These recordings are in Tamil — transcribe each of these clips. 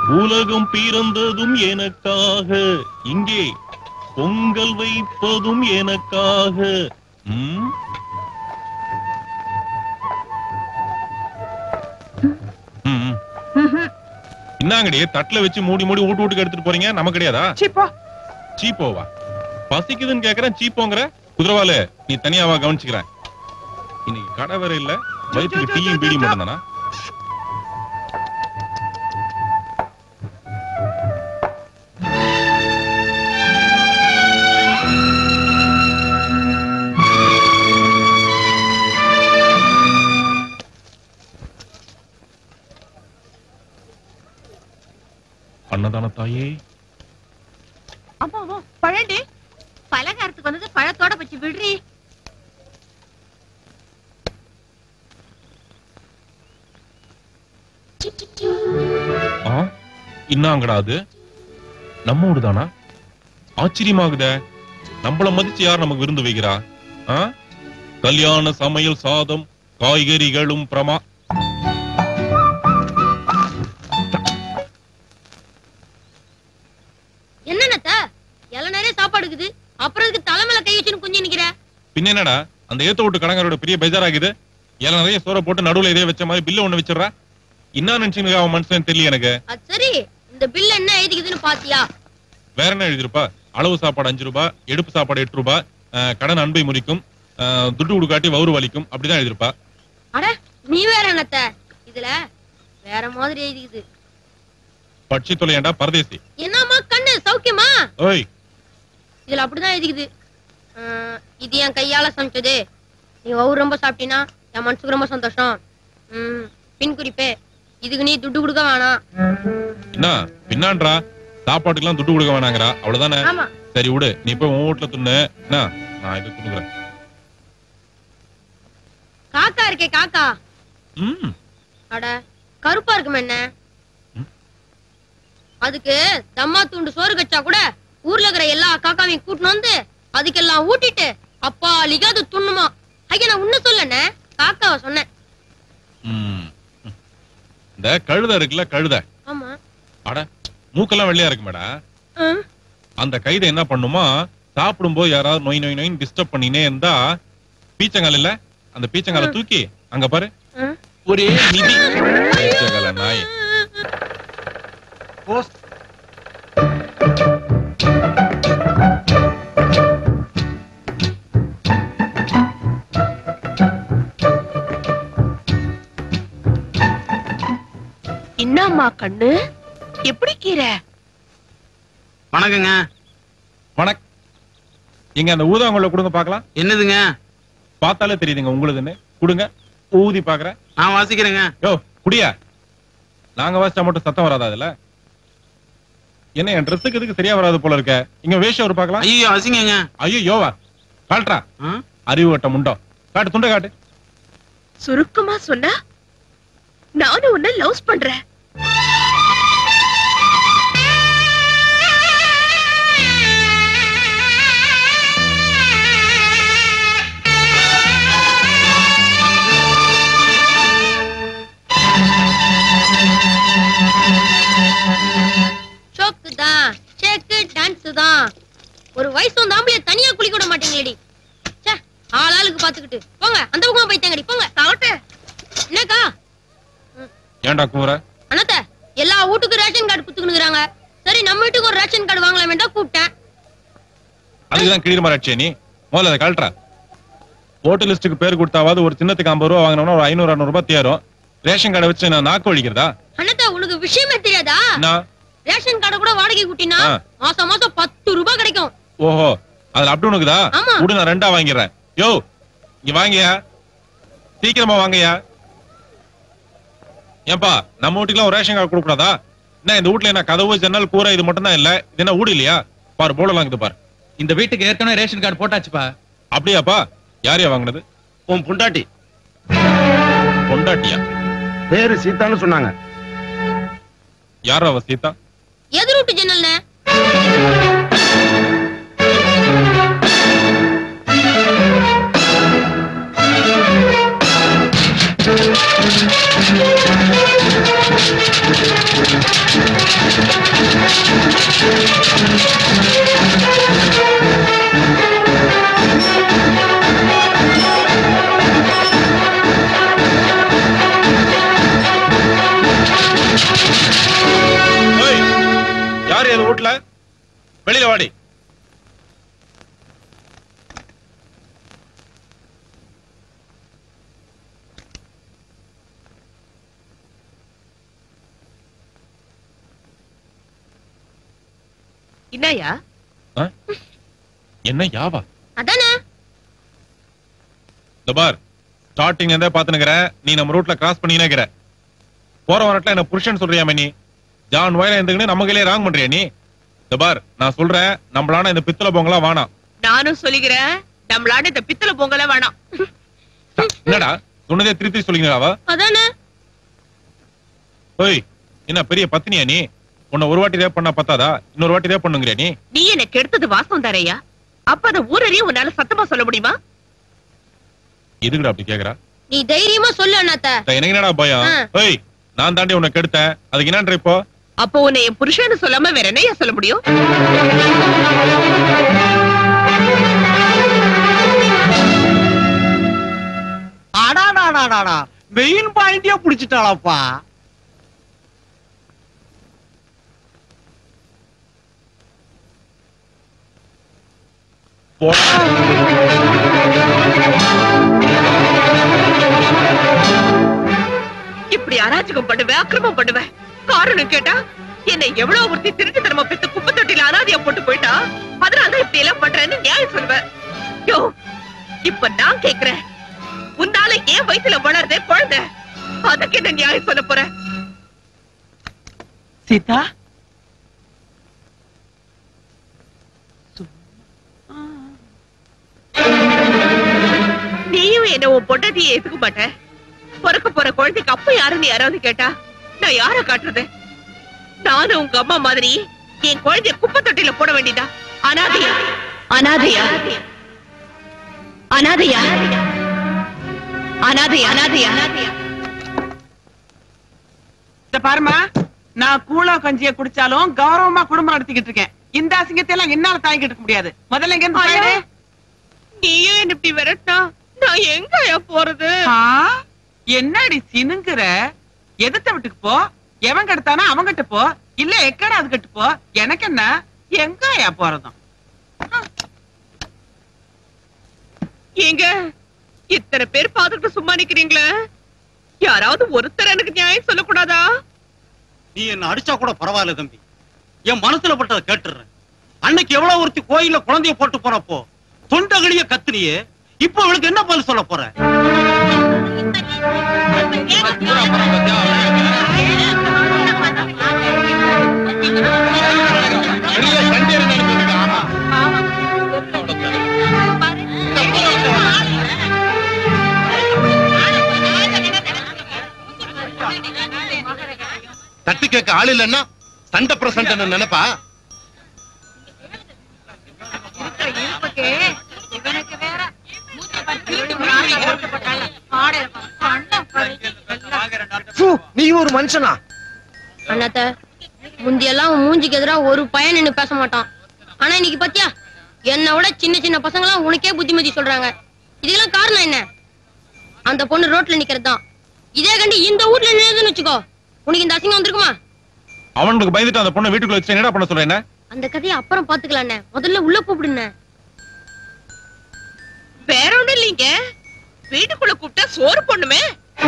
உலகம் பிறந்ததும் எனக்காக இங்கே பொங்கல் வைப்பதும் எனக்காக ம்? ம், ம். இன்னாங்கடி தட்டுல வச்சு மூடி மூடி வீட்டு வீட்டுக்கு எடுத்துட்டு போறீங்க நமக்கு கிடையாதா சிப்பா சீப்போவா பசிக்குதுன்னு கேக்குறேன் சீப்போங்கிற குதிரவாலு நீ தனியாவா கவனிச்சுக்கிறேன் இன்னைக்கு கடை வேற இல்ல வயிற்றுக்கு டீயும் பீடி மட்டும் தானா அன்னதான தாயே அம்மா அம்மா பழண்டி பலகாரத்துக்கு வந்தது பழத்தோட வச்சு விடுறி ஆ இன்னாங்கடா அது நம்ம ஊடு தானா ஆச்சரியமாகுதே நம்மள மதிச்சு யார் நமக்கு விருந்து வைக்கிறா ஆ கல்யாண சமையல் சாதம் காய்கறிகளும் பிரமா என்னன்னத்த எல்லாம் நிறைய சாப்பாடு இருக்குது அப்புறம் இதுக்கு தலைமையில கை வச்சுன்னு குஞ்சு நிக்கிற பின்ன என்னடா அந்த ஏத்த விட்டு கடங்காரோட பெரிய பெஜாராகுது எல்லாம் நிறைய சோற போட்டு நடுவுல இதே வச்ச மாதிரி பில்ல ஒண்ணு வச்சிடுறா என்ன நினைச்சுங்க அவன் மனுஷன் தெரியல எனக்கு அது சரி இந்த பில் என்ன எழுதிக்குதுன்னு பாத்தியா வேற என்ன எழுதிருப்பா அளவு சாப்பாடு அஞ்சு ரூபாய் எடுப்பு சாப்பாடு எட்டு ரூபாய் அஹ், கடன் அன்பை முறிக்கும் அஹ், துட்டு கொடுக்காட்டி வவுறு வலிக்கும் அப்படிதான் எழுதிருப்பா அட நீ வேற என்னத்த இதுல வேற மாதிரி எழுதிக்குது பட்சி தொலையண்டா பரதேசி என்னம்மா கண்ணு சௌக்கியமா ஓய் இதுல அப்படிதான் எழுதிக்குது ஆஹ், இது என் கையால சமைச்சது நீ ஒவ்வொரு ரொம்ப சாப்பிட்டீன்னா என் மனசுக்கு ரொம்ப சந்தோஷம் உம் பின் குறிப்பே இதுக்கு நீ துட்டு கொடுக்க வேணாம் என்ன பின்னான்றா சாப்பாட்டுக்கெல்லாம் துட்டு கொடுக்க வேணாங்கறா அவ்வளவுதானே ஆமா சரி விடு நீ போய் உன் வீட்டுல துண்ணு என்ன நான் இது துணுக்குறேன் காக்கா இருக்கே காக்கா ம் அட கருப்பா இருக்குமே என்ன அதுக்கு தம்மா தூண்டு சோறு கச்சா கூட ஊர்ல இருக்கிற எல்லா காக்காவையும் கூட்டின்னு வந்து அதுக்கெல்லாம் ஊட்டிட்டு அப்பா லிகாது துண்ணுமா ஐயா நான் உன்ன சொல்லனே காக்காவை சொன்னேன் ம். இந்த கழுதை இருக்குல்ல கழுதை ஆமா அட மூக்கெல்லாம் வெள்ளையா இருக்கு மேடா ஆ, அந்த கைதை என்ன பண்ணுமா சாப்பிடும்போது யாராவது நொய் நொய் நொயின்னு டிஸ்டர்ப் பண்ணினே இருந்தா பீச்சங்கால் இல்ல அந்த பீச்சங்கால தூக்கி அங்க பாரு ஆ. ஒரே மிதி பீச்சங்கால நாய் போஸ்ட் என்னம்மா கண்ணு எப்படி கீரை வணக்கங்க வணக் எங்க அந்த ஊதாங்குள்ள கொடுங்க பார்க்கலாம் என்னதுங்க பார்த்தாலே தெரியுதுங்க உங்களுதுன்னு கொடுங்க ஊதி பாக்குறேன் நான் வாசிக்கிறேங்க யோ குடியா நாங்க வாசிச்சா மட்டும் சத்தம் வராதா அதுல என்ன என் ட்ரெஸ்ஸுக்கு எதுக்கு சரியா வராது போல இருக்க இங்க வேஷம் ஒரு பார்க்கலாம் ஐயோ அசிங்கங்க ஐயோ யோவா காட்டுறா ஆ? அறிவு வட்ட முண்டம் காட்டு துண்டை காட்டு சுருக்கமா சொன்னா நானும் உன்னை லவ்ஸ் பண்றேன் சோக்கு தான் செக்கு டான்ஸ் தான் ஒரு வயசு வந்து ஆம்பளைய தனியா குளிக்க விட மாட்டீங்களேடி ச்சே ஆள் ஆளுக்கு பாத்துக்கிட்டு போங்க அந்த பக்கமா போயிட்டாங்கடி போங்க தவட்டு என்னக்கா ஏன்டா கூற அண்ணாத்த எல்லா வீட்டுக்கும் ரேஷன் கார்டு குத்துக்கணுங்கிறாங்க சரி நம்ம வீட்டுக்கு ஒரு ரேஷன் கார்டு வாங்கலாம் வேண்டாம் கூப்பிட்டேன் அதுக்குதான் கிளியர் மாறாச்சே நீ முதல்ல அதை கழட்டுறா ஓட்டு லிஸ்ட்டுக்கு பேர் கொடுத்தாவது ஒரு சின்னத்துக்கு ஐம்பது ரூபா வாங்கினோம்னா ஒரு ஐநூறு அறுநூறு ரூபாய் தேரும் ரேஷன் கார்டை வச்சு நான் நாக்கு வலிக்கிறதா அண்ணாத்த உனக்கு விஷயமே தெரியாதா என்ன ரேஷன் கார்டை கூட வாடகை கூட்டினா ஆ. மாசம் மாசம் பத்து ரூபாய் கிடைக்கும் ஓஹோ அதுல அப்படி உனக்குதா ஆமா. விடு நான் ரெண்டா வாங்கிடுறேன் யோ இங்க வாங்கயா சீக்கிரமா வாங்கயா ஏன்பா நம்ம வீட்டுக்குலாம் ஒரு ரேஷன் கார்டு கொடுக்க கூடாதா என்ன இந்த வீட்டுல என்ன கதவு ஜன்னல் கூரை இது மட்டும் தான் இல்ல இது என்ன வீடு இல்லையா பாரு போடலாம் இருக்குது பாரு இந்த வீட்டுக்கு ஏற்கனவே ரேஷன் கார்டு போட்டாச்சுப்பா அப்படியாப்பா யாரையா வாங்கினது உன் புண்டாட்டி பொண்டாட்டியா பேரு சீதான்னு சொன்னாங்க யாரா அவ சீதா எதிர் வீட்டு ஜன்னல்னே ஆ வெளியில வாடி என்னய்யா ஆ? என்ன யாவா அதானே இந்த பார் ஸ்டார்டிங்ல இருந்தே பாத்துனுக்கிற நீ நம்ம ரூட்ல கிராஸ் பண்ணினே இருக்கிற போற வரட்ல என்ன புருஷன் சொல்றியா நீ ஜான் வயல இருந்துக்கின்னு நம்ம கையிலே ராங் பண்றியா நீ இந்த பார் நான் சொல்றேன் நம்மளான இந்த பித்தளை பொங்கலாம் வேணாம் நானும் சொல்லிக்கிறேன் நம்மளாட இந்த பித்தளை பொங்கல வேணாம் என்னடா சொன்னதே திருப்பி சொல்லிங்களாவா அதானே ஓய் என்ன பெரிய பத்தினியா நீ உன்னை ஒரு வாட்டி ரேப் பண்ணா பத்தாதா இன்னொரு வாட்டி ரேப் பண்ணுங்கிறியா நீ நீ என்ன கெடுத்தது வாசம் தரையா அப்ப அந்த ஊரறிய உன்னால சத்தமா சொல்ல முடியுமா எதுக்குடா அப்படி கேக்குறா நீ தைரியமா சொல்லு அண்ணாத்த இப்ப எனக்கு என்னடா பயம் ஆ. ஓய் நான் தாண்டி உன்னை கெடுத்தேன் அதுக்கு என்னன்ற இப்போ அப்போ உன்னை என் புருஷன்னு சொல்லாம வேற என்னய்யா சொல்ல முடியும் அடாடாடாடாடா மெயின் பாயிண்டே புடிச்சிட்டாளப்பா போ- இப்படி அராஜகம் பண்ணுவேன் அக்கிரமம் பண்ணுவேன் காரணம் கேட்டா என்னை எவ்வளவு ஒருத்தி திருட்டு தரமா பெத்து குப்பை தொட்டில அனாதையா போட்டு போயிட்டா அதனாலதான் இப்படி எல்லாம் பண்றேன்னு நியாயம் சொல்லுவேன் யோ இப்ப நான் கேக்குறேன் உன்னால ஏன் வயித்துல வளருதே குழந்தை அதுக்கு என்ன நியாயம் சொல்ல போற சீதா நீயும் என்ன உன் பொண்டாட்டியை ஏத்துக்க மாட்ட பிறக்க போற குழந்தைக்கு அப்ப யாருன்னு யாராவது கேட்டா நான் யார காட்டுறது நானும் உங்க அம்மா மாதிரி என் குழந்தைய குப்பை தொட்டில போட வேண்டியதா அனாதையா அனாதையா அனாதையா அனாதையா அனாதையா இந்த பாருமா நான் கூழா கஞ்சிய குடிச்சாலும் கௌரவமா குடும்பம் நடத்திக்கிட்டு இருக்கேன் இந்த அசிங்கத்தை எல்லாம் என்னால தாங்கிட்டு இருக்க முடியாது முதல்ல எங்க இருந்து ஐயோ, போயிடு. நீயும் என்ன இப்படி விரட்டா நான் எங்கயா போறது ஆ, என்னடி சினுங்குற எதிர்த்த வீட்டுக்கு போ எவன் கெடுத்தானா அவங்கிட்ட போ இல்ல எக்கடா அது கட்டு போ எனக்கு என்ன எங்கயா போறதும் ஏங்க இத்தனை பேர் பாத்துக்கிட்டு சும்மா நிக்கிறீங்களே யாராவது ஒருத்தர் எனக்கு நியாயம் சொல்லக்கூடாதா நீ என்ன அடிச்சா கூட பரவாயில்ல தம்பி என் மனசுல பட்டதை கேட்டுறேன் அன்னைக்கு எவ்வளவு ஒருத்தி கோயில்ல குழந்தைய போட்டு போனப்போ தொண்டகடிய கத்துனியே இப்போ அவளுக்கு என்ன பதில் சொல்ல போற வெளியே சண்டை நடந்ததுக்கு ஆமா தட்டு கேட்க ஆள் இல்லைன்னா சண்டை பிரசண்ட நினைப்பா நீ ஒரு மனுஷனா அண்ணாத்த முந்தியெல்லாம் உன் மூஞ்சிக்கு எதிரா ஒரு பையன் நின்னு பேச மாட்டான் ஆனா இன்னைக்கு பாத்தியா என்னை விட சின்ன சின்ன பசங்க எல்லாம் உனக்கே புத்திமதி சொல்றாங்க இதுக்கெல்லாம் காரணம் என்ன அந்த பொண்ணு ரோட்ல நிக்கிறது தான் இதே கண்டி இந்த வீட்ல நின்னுதுன்னு வச்சுக்கோ உனக்கு இந்த அசிங்கம் வந்திருக்குமா அவனுக்கு பயந்துட்டு அந்த பொண்ணை வீட்டுக்குள்ள வச்சு என்னடா பண்ண சொல்ற என்ன அந்த கதையை அப்புறம் பாத்துக்கலாண்ணே முதல்ல உள்ள கூப்பிடுண்ணே வேற ஒண்ணும் இல்லைங்க வீட்டுக்குள்ள கூப்பிட்டா சோறு பொண்ணுமே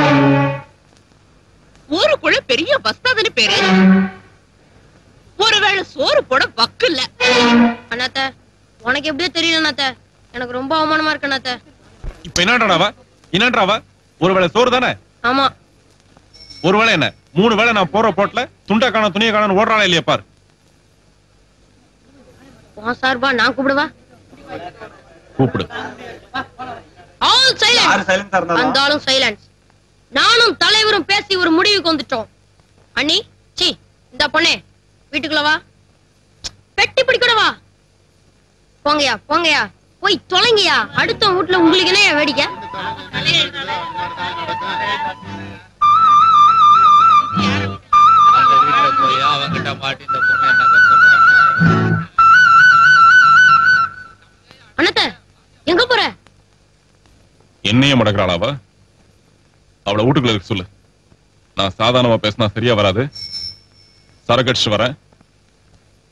ஊருக்குள்ள பெரிய வஸ்தாதுன்னு பேரு ஒருவேளை சோறு போட வக்கு இல்ல அண்ணாத்த உனக்கு எப்படியோ தெரியல அண்ணாத்த எனக்கு ரொம்ப அவமானமா இருக்கு அண்ணாத்த இப்ப என்னன்றாவா என்னன்றாவா ஒருவேளை சோறு தானே ஆமா ஒருவேளை என்ன மூணு வேளை நான் போற போட்ல துண்டை காண துணியை காணு ஓடுறாளா இல்லையா பார் உன் சார்பா நான் கூப்பிடுவா கூப்பிடு ஆல் சைலன்ஸ் அந்த ஆளும் சைலன்ஸ் நானும் தலைவரும் பேசி ஒரு முடிவுக்கு வந்துட்டோம் அண்ணி சி இந்த பொண்ணே வீட்டுக்குள்ள வா பெட்டி பிடிக்கூட வா போங்கயா போங்கயா போய் தொலைங்கயா அடுத்த வீட்டுல உங்களுக்கு என்ன வேடிக்கை அந்த வீட்டுல போய் அவங்கிட்ட மாட்டி இந்த பொண்ணு என்ன கஷ்டப்படுறாங்க அண்ணத்த எங்க போற என்னைய மடக்கிறாளாவா அவளை வீட்டுக்குள்ள இருக்க சொல்லு நான் சாதாரணமா பேசினா சரியா வராது சரக்கடிச்சு வரேன்